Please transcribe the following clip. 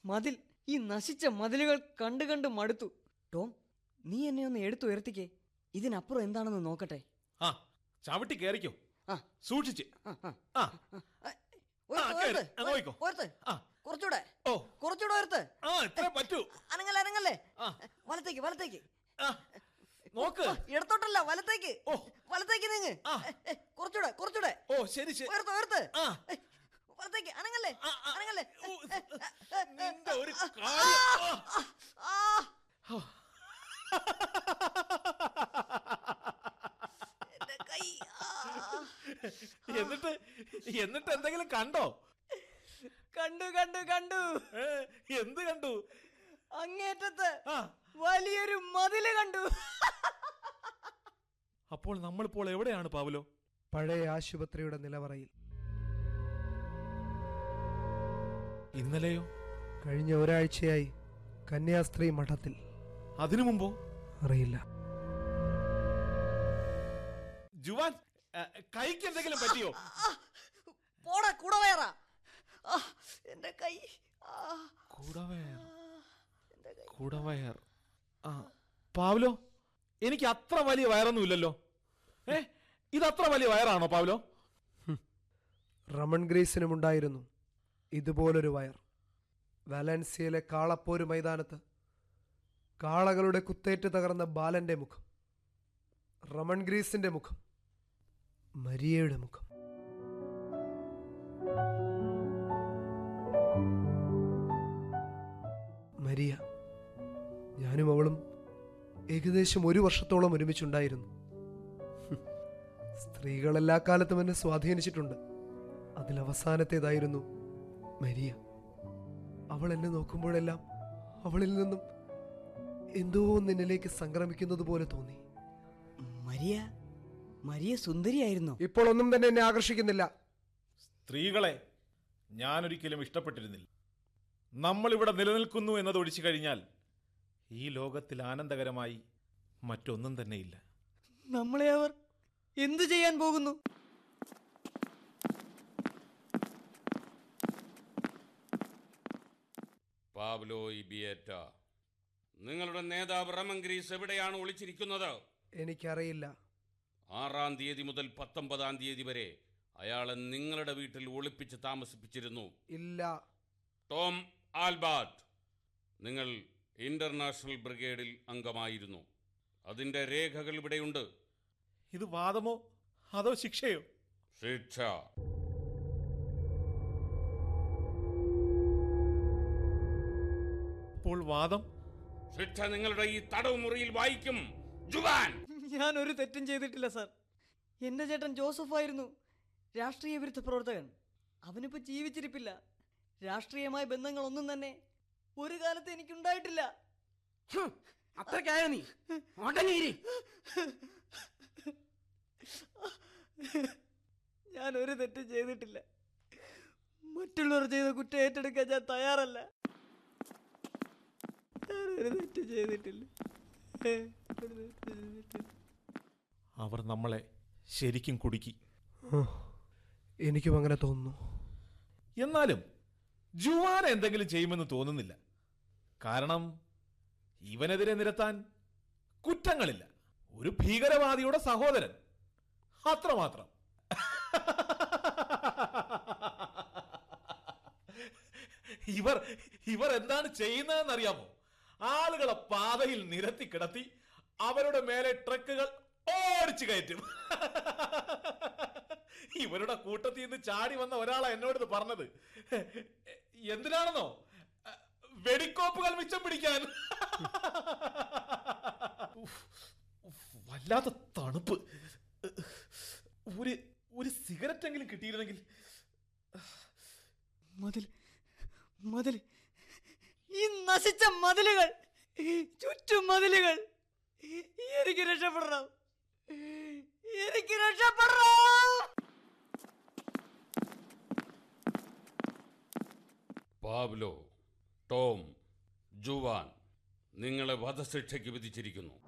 മതിൽ ഈ നശിച്ച മതിലുകൾ കണ്ടു കണ്ട് മടുത്തു ടോം നീ എന്നെ ഒന്ന് എടുത്തു ഉയർത്തിക്കേ ഇതിനപ്പുറം എന്താണെന്ന് നോക്കട്ടെ ആ ചവിട്ടി കയറിക്കോ ആ സൂക്ഷിച്ച് ആ, ആ. ആ ഉയർത്ത്, ആ, കേറ്. ഉയർത്ത്, ആ, നോക്കിക്കോ. ഉയർത്ത്. ആ. കുറച്ചുകൂടെ ഓ കുറച്ചുകൂടെ ഉയർത്ത് ആ ഇത്ര പറ്റൂ അനങ്ങല്ലേ അനങ്ങല്ലേ ആ. വലത്തേക്ക് വലത്തേക്ക് ആ നോക്ക് ആ, ഇടത്തോട്ടല്ല വലത്തേക്ക് ഓ. വലത്തേക്ക് നീങ്ങ് ആ. ഏ, കുറച്ചുകൂടെ കുറച്ചുകൂടെ ഓ ശരി ശരി ഉയർത്ത് ഉയർത്ത് ആ. ഏ, വലത്തേക്ക് അനങ്ങല്ലേ ആ, ആ. അനങ്ങല്ലേ ഓ, ഏ, ഏ, ഏ, നിന്റെ ഒരു ആ, കാര്യം. ആ, ആ. എന്റെ കൈ ആ. എന്നിട്ട് എന്നിട്ട് എന്തെങ്കിലും കണ്ടോ കണ്ടു കണ്ടു കണ്ടു ഏ, എന്ത് കണ്ടു അങ്ങേറ്റത്ത് ആ വലിയൊരു മതില് കണ്ടു അപ്പോൾ നമ്മളിപ്പോൾ എവിടെയാണ് പാവലോ പഴയ ആശുപത്രിയുടെ നിലവറയിൽ ഇന്നലെയോ കഴിഞ്ഞ ഒരാഴ്ചയായി കന്യാസ്ത്രീ മഠത്തിൽ അതിനു മുമ്പോ അറിയില്ല ജുവാൻ ഏ, കൈക്ക് എന്തെങ്കിലും പറ്റിയോ ആ, പോടാ കുടവേറ ആ, എന്റെ കൈ ആ, കുടവയർ എന്റെ കൈ കുടവയർ ആ പാവലോ എനിക്ക് അത്ര വലിയ വയറൊന്നുമില്ലല്ലോ ഏ ഇത് അത്ര വലിയ വയറാണോ പാവലോ റമൺ ഗ്രീസിനുമുണ്ടായിരുന്നു ഇതുപോലൊരു വയർ വാലൻസിയയിലെ കാളപ്പോര് മൈതാനത്ത് കാളകളുടെ കുത്തേറ്റ് തകർന്ന ബാലന്റെ മുഖം റമൺ ഗ്രീസിന്റെ മുഖം മരിയയുടെ മുഖം മരിയ ഞാനും അവളും ഏകദേശം ഒരു വർഷത്തോളം ഒരുമിച്ചുണ്ടായിരുന്നു ഹും. സ്ത്രീകൾ എല്ലാ കാലത്തും എന്നെ സ്വാധീനിച്ചിട്ടുണ്ട് അതിലവസാനത്തേതായിരുന്നു മരിയ അവൾ എന്നെ നോക്കുമ്പോഴെല്ലാം അവളിൽ നിന്നും എന്തോ നിന്നിലേക്ക് സംക്രമിക്കുന്നത് പോലെ തോന്നി മരിയ മരിയ സുന്ദരിയായിരുന്നോ ഇപ്പോൾ ഒന്നും തന്നെ എന്നെ ആകർഷിക്കുന്നില്ല സ്ത്രീകളെ ഞാനൊരിക്കലും ഇഷ്ടപ്പെട്ടിരുന്നില്ല നമ്മളിവിടെ നിലനിൽക്കുന്നു എന്നതൊഴിച്ചു കഴിഞ്ഞാൽ ഈ ലോകത്തിൽ ആനന്ദകരമായി മറ്റൊന്നും തന്നെയില്ല നമ്മളെ അവർ എന്തു ചെയ്യാൻ പോകുന്നു പാബ്ലോ ഇബിയേറ്റ നിങ്ങളുടെ നേതാവ് റമൻഗ്രീസ് എവിടെയാണ് ഒളിച്ചിരിക്കുന്നത് എനിക്കറിയില്ല ആറാം തീയതി മുതൽ പത്തൊമ്പതാം തീയതി വരെ അയാളെ നിങ്ങളുടെ വീട്ടിൽ ഒളിപ്പിച്ച് താമസിപ്പിച്ചിരുന്നു ഇല്ല ടോം ആൽബാർട്ട് നിങ്ങൾ ഇന്റർനാഷണൽ ബ്രിഗേഡിൽ അംഗമായിരുന്നു അതിൻ്റെ രേഖകൾ ഇവിടെയുണ്ട് ഇത് വാദമോ അതോ ശിക്ഷയോ ശിക്ഷ ഇപ്പോൾ വാദം ശിക്ഷ നിങ്ങളുടെ ഈ തടവ് മുറിയിൽ വായിക്കും ജുവാൻ ഞാൻ ഒരു തെറ്റും ചെയ്തിട്ടില്ല സാർ എന്റെ ചേട്ടൻ ജോസഫ് ആയിരുന്നു രാഷ്ട്രീയ വിരുദ്ധ പ്രവർത്തകൻ അവനിപ്പോ ജീവിച്ചിരിപ്പില്ല രാഷ്ട്രീയമായ ബന്ധങ്ങളൊന്നും തന്നെ ഒരു കാലത്ത് എനിക്കുണ്ടായിട്ടില്ല അത്രക്കായ നീ ഓട്ടങ്ങേരി ഞാൻ ഒരു തെറ്റും ചെയ്തിട്ടില്ല മറ്റുള്ളവർ ചെയ്ത കുറ്റം ഏറ്റെടുക്കാൻ ഞാൻ തയ്യാറല്ല ഞാൻ ഒരു തെറ്റും ചെയ്തിട്ടില്ല ഒരു തെറ്റും ചെയ്തിട്ടില്ല. അവർ നമ്മളെ ശരിക്കും കുടുക്കി ഓ, എനിക്കും അങ്ങനെ തോന്നുന്നു എന്നാലും ജുവാന എന്തെങ്കിലും ചെയ്യുമെന്ന് തോന്നുന്നില്ല കാരണം ഇവനെതിരെ നിരത്താൻ കുറ്റങ്ങളില്ല ഒരു ഭീകരവാദിയുടെ സഹോദരൻ അത്രമാത്രം ഇവർ ഇവർ എന്താണ് ചെയ്യുന്നതെന്നറിയാമോ ആളുകളെ പാതയിൽ നിരത്തി കിടത്തി അവരുടെ മേലെ ട്രക്കുകൾ ഓടിച്ചു കയറ്റും ഇവരുടെ കൂട്ടത്തിൽ നിന്ന് ചാടി വന്ന ഒരാളാ എന്നോട് ഇത് പറഞ്ഞത് എന്തിനാണെന്നോ വെടിക്കോപ്പുകൾ മിച്ചം പിടിക്കാൻ ഉഫ്, ഉഫ്, വല്ലാത്ത തണുപ്പ് ഒരു ഒരു സിഗരറ്റ് എങ്കിലും കിട്ടിയിരുന്നെങ്കിൽ മതിൽ മതിൽ ഈ നശിച്ച മതിലുകൾ ചുറ്റും മതിലുകൾ എനിക്ക് രക്ഷപ്പെടണം എനിക്ക് രക്ഷപ്പെടണം പാബ്ലോ ടോം ജുവാൻ നിങ്ങളെ വധശിക്ഷയ്ക്ക് വിധിച്ചിരിക്കുന്നു